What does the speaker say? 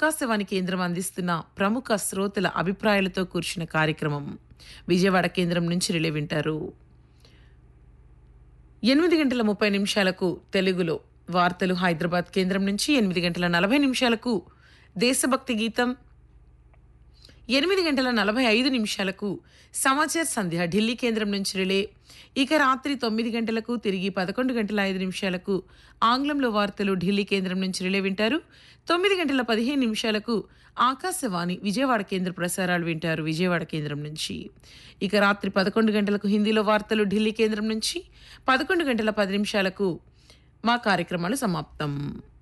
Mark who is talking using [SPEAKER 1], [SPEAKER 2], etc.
[SPEAKER 1] ఆకాశవాణి కేంద్రం అందిస్తున్న ప్రముఖ శ్రోతల అభిప్రాయాలతో కూర్చున్న కార్యక్రమం విజయవాడ కేంద్రం నుంచి రిలే వింటారు ఎనిమిది గంటల ముప్పై నిమిషాలకు తెలుగులో వార్తలు హైదరాబాద్ కేంద్రం నుంచి ఎనిమిది గంటల నలభై నిమిషాలకు దేశభక్తి గీతం ఎనిమిది గంటల నలభై ఐదు నిమిషాలకు సమాచార్ సంధ్య ఢిల్లీ కేంద్రం నుంచి రిలే ఇక రాత్రి తొమ్మిది గంటలకు తిరిగి పదకొండు గంటల ఐదు నిమిషాలకు ఆంగ్లంలో వార్తలు ఢిల్లీ కేంద్రం నుంచి రిలే వింటారు తొమ్మిది గంటల పదిహేను నిమిషాలకు ఆకాశవాణి విజయవాడ కేంద్ర ప్రసారాలు వింటారు విజయవాడ కేంద్రం నుంచి ఇక రాత్రి పదకొండు గంటలకు హిందీలో వార్తలు ఢిల్లీ కేంద్రం నుంచి పదకొండు గంటల పది నిమిషాలకు మా కార్యక్రమాలు సమాప్తం